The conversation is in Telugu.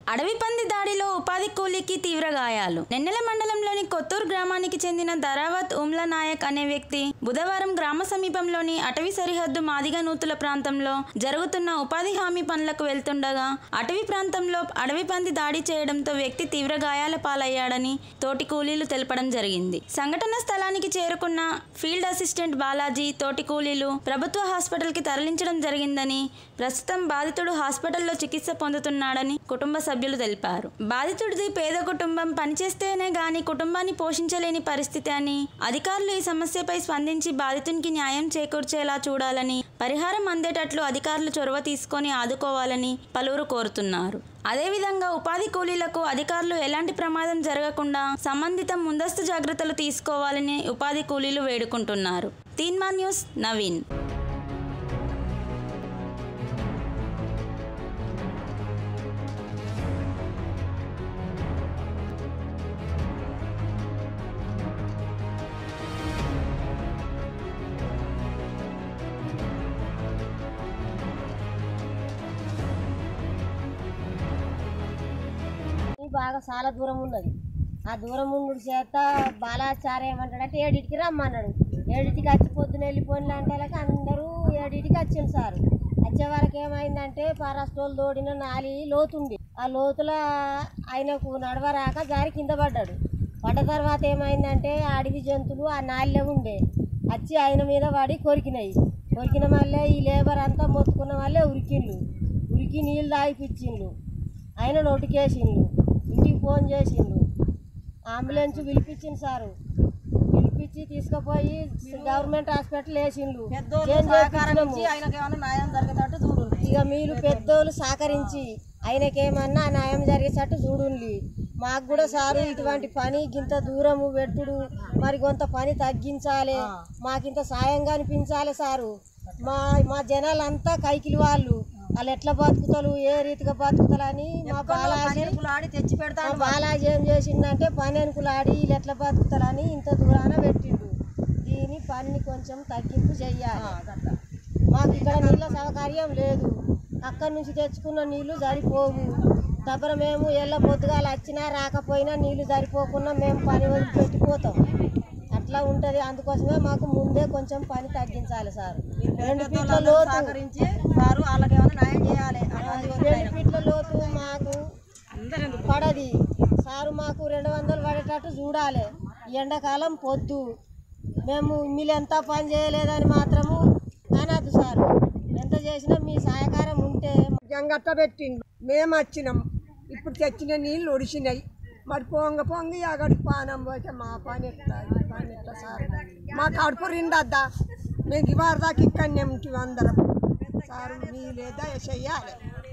అడవి పంది దాడిలో ఉపాధి కూలీకి తీవ్ర గాయాలు నెన్నెల మండలంలోని కొత్తూరు గ్రామానికి చెందిన ధరావత్ ఉమ్లా నాయక్ అనే వ్యక్తి బుధవారం గ్రామ సమీపంలోని అటవీ సరిహద్దు మాదిగ నూతుల ప్రాంతంలో జరుగుతున్న ఉపాధి హామీ పనులకు వెళ్తుండగా అటవీ ప్రాంతంలో అడవి పంది దాడి చేయడంతో వ్యక్తి తీవ్ర గాయాల పాలయ్యాడని తోటి కూలీలు తెలపడం జరిగింది సంఘటన స్థలానికి చేరుకున్న ఫీల్డ్ అసిస్టెంట్ బాలాజీ తోటి కూలీలు ప్రభుత్వ హాస్పిటల్కి తరలించడం జరిగిందని ప్రస్తుతం బాధితుడు హాస్పిటల్లో చికిత్స పొందుతున్నాడని కుటుంబ సభ్యులు తెలిపారు బాధితుడిది పేద కుటుంబం పనిచేస్తేనే గాని కుటుంబాన్ని పోషించలేని పరిస్థితి అని అధికారులు ఈ సమస్యపై స్పందించి బాధితునికి న్యాయం చేకూర్చేలా చూడాలని పరిహారం అందేటట్లు అధికారులు చొరవ తీసుకొని ఆదుకోవాలని పలువురు కోరుతున్నారు అదేవిధంగా ఉపాధి కూలీలకు అధికారులు ఎలాంటి ప్రమాదం జరగకుండా సంబంధిత ముందస్తు జాగ్రత్తలు తీసుకోవాలని ఉపాధి కూలీలు వేడుకుంటున్నారు తీన్మా న్యూస్ నవీన్ ఇది బాగా చాలా దూరం ఉన్నది ఆ దూరం ఉండు చేత బాలాచార ఏమంటాడంటే ఏడింటికి రమ్మన్నాడు ఏడింటికి వచ్చి పొద్దున వెళ్ళిపోయిన అంటే అందరూ ఏడింటికి వచ్చింది సార్ వచ్చే వరకు ఏమైందంటే పారాస్టోల్ తోడిన నాలి లోతుంది ఆ లోతుల ఆయనకు నడవరాక జారి కింద పడ్డాడు పడ్డ తర్వాత ఏమైందంటే ఆ అడవి జంతువులు ఆ నాలిలో ఉండే వచ్చి ఆయన మీద పడి కొరికినాయి కొరికిన మళ్ళీ ఈ లేబర్ అంతా మొత్తుకున్న వాళ్ళే ఉరికిండ్లు ఉరికి నీళ్ళు తాగిపించిండ్లు ఆయన నోటికేసిండు ఇంటికి ఫోన్ చేసిండు అంబులెన్స్ పిలిపించింది సారు పిలిపించి తీసుకుపోయి గవర్నమెంట్ హాస్పిటల్ వేసిండు చేంజ్ చేయించినాము. ఇక మీరు పెద్దోళ్ళు సహకరించి ఆయనకేమన్నా న్యాయం జరిగేటట్టు చూడండి మాకు కూడా సారు ఇటువంటి పని గింత దూరము పెట్టుడు మరి కొంత పని తగ్గించాలి మాకింత సాయంగా అనిపించాలి సారు మా మా జనాలంతా కైకిలి వాళ్ళు వాళ్ళు ఎట్లా బతుకుతారు ఏ రీతిగా బతుకుతారని మా బాలాజీ తెచ్చి పెడతా మా బాలాజీ ఏం చేసిండంటే పని అనుకులాడి వీళ్ళు ఎట్లా బతుకుతారని ఇంత దూరాన పెట్టిండు దీని పని కొంచెం తగ్గింపు చెయ్యాలి మాకు ఇక్కడ నీళ్ళ సౌకర్యం లేదు అక్కడి నుంచి తెచ్చుకున్న నీళ్లు సరిపోవు దబ్బర మేము ఎల్ల పొద్దుగాల వచ్చినా రాకపోయినా నీళ్లు సరిపోకుండా మేము పని వదిలిపెట్టిపోతాం అట్లా ఉంటుంది అందుకోసమే మాకు ముందే కొంచెం పని తగ్గించాలి సార్ రెండు ఫీట్ల లోతు సహకరించి వారు వాళ్ళకి ఏమైనా న్యాయం చేయాలి రెండు ఫీట్ల లోతు మాకు పడది సారు మాకు రెండు వందలు పడేటట్టు చూడాలి ఈ ఎండాకాలం పొద్దు మేము మీరు ఎంత పని చేయలేదని మాత్రము అనద్దు సారు ఎంత చేసినా మీ సహకారం ఉంటే జంగట్ట పెట్టిండు మేము వచ్చినాం ఇప్పుడు తెచ్చిన నీళ్ళు ఒడిసినాయి మరి పొంగ పొంగి అక్కడికి పానం పోతే మా పని ఎట్లా ఈ పని ఎట్లా సార్ మా కడుపు రిండద్దా మేము ఇవాళ దాకా ఇక్కడనే ఉంటాం అందరం సార్ నీళ్ళేదా చెయ్యాలి